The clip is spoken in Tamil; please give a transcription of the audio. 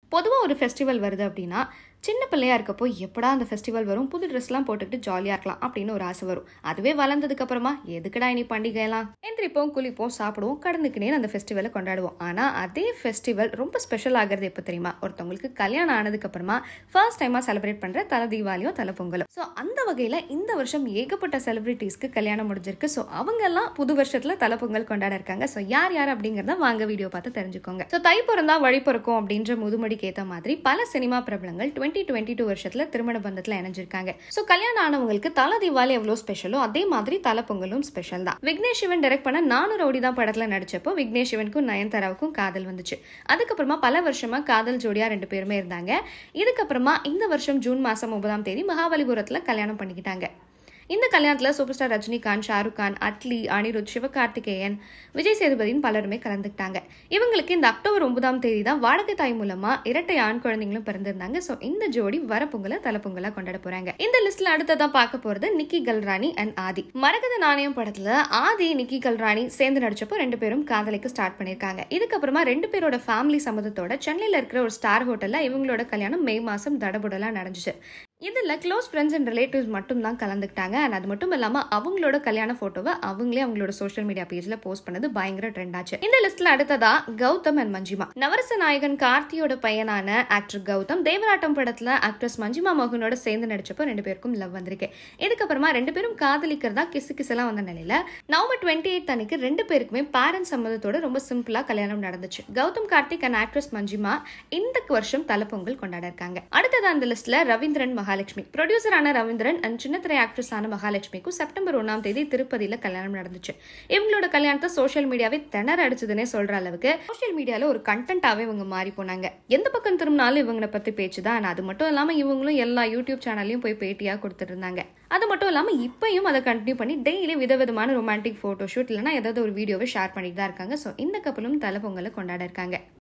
பொதுவாக ஒரு ஃபெஸ்டிவல் வருது அப்படின்னா சின்ன பிள்ளையா இருக்கப்போ எப்படா அந்த ஃபெஸ்டிவல் வரும் புது ட்ரெஸ்லாம் போட்டுக்கிட்டு ஜாலியாக இருக்கலாம் அப்படின்னு ஒரு ஆசை வரும் அதுவே வளர்ந்ததுக்கு அப்புறமா எதுக்குடா இனி பண்டிகைலாம் எந்திரிப்போம் குளிப்போம் சாப்பிடுவோம் கடந்துக்கினே அந்த ஃபெஸ்டிவலை கொண்டாடுவோம் ஆனால் அதே ஃபெஸ்டிவல் ரொம்ப ஸ்பெஷல் ஆகிறது எப்போ தெரியுமா ஒருத்தவங்களுக்கு கல்யாணம் ஆனதுக்கு அப்புறமா ஃபர்ஸ்ட் டைமாக செலிப்ரேட் பண்ணுற தலை தீபாவளியும் தலை பொங்கலும் ஸோ அந்த வகையில் இந்த வருஷம் ஏகப்பட்ட செலிபிரிட்டிஸ்க்கு கல்யாணம் முடிஞ்சிருக்கு ஸோ அவங்கெல்லாம் புது வருஷத்தில் தலை பொங்கல் கொண்டாட இருக்காங்க ஸோ யார் யார் அப்படிங்கிறத வாங்க வீடியோ பார்த்து தெரிஞ்சுக்கோங்க ஸோ தை பிறந்தா வழி பிறக்கும் அப்படின்ற முதுமடிக்கு ஏற்ற மாதிரி பல சினிமா பிரபலங்கள் டுவெண்ட்டி டுவெண்ட்டி டூ வருஷத்துல திருமண பந்தத்தில் இணைஞ்சிருக்காங்க ஸோ கல்யாணம் ஆனவங்களுக்கு தலை தீபாவளி எவ்வளோ ஸ்பெஷலோ அதே மாதிரி தலை பொங்கலும் ஸ்பெஷல் தான் விக்னேஷ் சிவன் டைரக்ட் பண்ண நானூறு ரவுடி தான் படத்தில் நடிச்சப்போ விக்னேஷ் சிவனுக்கும் நயன்தாராவுக்கும் காதல் வந்துச்சு அதுக்கப்புறமா பல வருஷமா காதல் ஜோடியா ரெண்டு பேருமே இருந்தாங்க இதுக்கப்புறமா இந்த வருஷம் ஜூன் மாசம் ஒன்பதாம் தேதி மகாபலிபுரத்தில் கல்யாணம் பண்ணிக்கிட்டாங்க இந்த கல்யாணத்தில் சூப்பர் ஸ்டார் ரஜினிகாந்த் ஷாருக் கான் அட்லி அனிருத் சிவகார்த்திகேயன் விஜய் சேதுபதினு பலருமே கலந்துக்கிட்டாங்க இவங்களுக்கு இந்த அக்டோபர் ஒன்பதாம் தேதி தான் வாடகை தாய் மூலமா இரட்டை ஆண் குழந்தைங்களும் பிறந்திருந்தாங்க ஸோ இந்த ஜோடி வரப்பொங்கலை தலைப்பொங்கலா கொண்டாட போறாங்க இந்த லிஸ்ட்ல அடுத்ததான் பார்க்க போறது நிக்கி கல்ராணி அண்ட் ஆதி மரகத நாணயம் படத்துல ஆதி நிக்கி கல்ராணி சேர்ந்து நடிச்சப்போ ரெண்டு பேரும் காதலிக்க ஸ்டார்ட் பண்ணிருக்காங்க இதுக்கப்புறமா ரெண்டு பேரோட ஃபேமிலி சம்மதத்தோட சென்னையில இருக்கிற ஒரு ஸ்டார் ஹோட்டல்ல இவங்களோட கல்யாணம் மே மாசம் தடபுடலா நடந்துச்சு இதில் க்ளோஸ் ஃப்ரெண்ட்ஸ் அண்ட் ரிலேட்டிவ்ஸ் மட்டும் தான் கலந்துக்கிட்டாங்க அண்ட் அது மட்டும் இல்லாமல் அவங்களோட கல்யாண ஃபோட்டோவை அவங்களே அவங்களோட சோஷியல் மீடியா பேஜில் போஸ்ட் பண்ணது பயங்கர ட்ரெண்ட் ஆச்சு இந்த லிஸ்ட்ல அடுத்ததா கௌதம் அண்ட் மஞ்சிமா நவரச நாயகன் கார்த்தியோட பையனான ஆக்டர் கௌதம் தேவராட்டம் படத்துல ஆக்ட்ரஸ் மஞ்சிமா மோகனோட சேர்ந்து நடிச்சப்போ ரெண்டு பேருக்கும் லவ் வந்திருக்கு இதுக்கப்புறமா ரெண்டு பேரும் காதலிக்கிறதா கிசு கிசுலாம் வந்த நிலையில நவம்பர் டுவெண்ட்டி எயிட் அன்னைக்கு ரெண்டு பேருக்குமே பேரண்ட்ஸ் சம்மதத்தோட ரொம்ப சிம்பிளா கல்யாணம் நடந்துச்சு கௌதம் கார்த்திக் அண்ட் ஆக்ட்ரஸ் மஞ்சிமா இந்த வருஷம் தலைப்பொங்கல் கொண்டாட இருக்காங்க அடுத்தது அந்த லிஸ்ட்ல ரவீந்திரன் மகாலட்சுமி ப்ரொடியூசரான ரவீந்திரன் அண்ட் சின்னத்திரை ஆக்ட்ரஸ் ஆன மகாலட்சுமிக்கும் செப்டம்பர் ஒன்னாம் தேதி திருப்பதியில கல்யாணம் நடந்துச்சு இவங்களோட கல்யாணத்தை சோஷியல் மீடியாவே திணற அடிச்சதுன்னே சொல்ற அளவுக்கு சோஷியல் மீடியால ஒரு கண்டென்ட்டாவே இவங்க மாறி போனாங்க எந்த பக்கம் திரும்பினாலும் இவங்களை பத்தி பேச்சு தான் அது மட்டும் இல்லாம இவங்களும் எல்லா யூடியூப் சேனல்லையும் போய் பேட்டியா கொடுத்துட்டு இருந்தாங்க அது மட்டும் இல்லாம இப்பயும் அதை கண்டினியூ பண்ணி டெய்லி விதவிதமான ரொமான்டிக் போட்டோ ஷூட் இல்லைன்னா ஏதாவது ஒரு வீடியோவை ஷேர் பண்ணிட்டு தான் இருக்காங்க ஸோ இந்த கப்பலும் தலை பொங்கலை கொண்டாட இருக்காங்க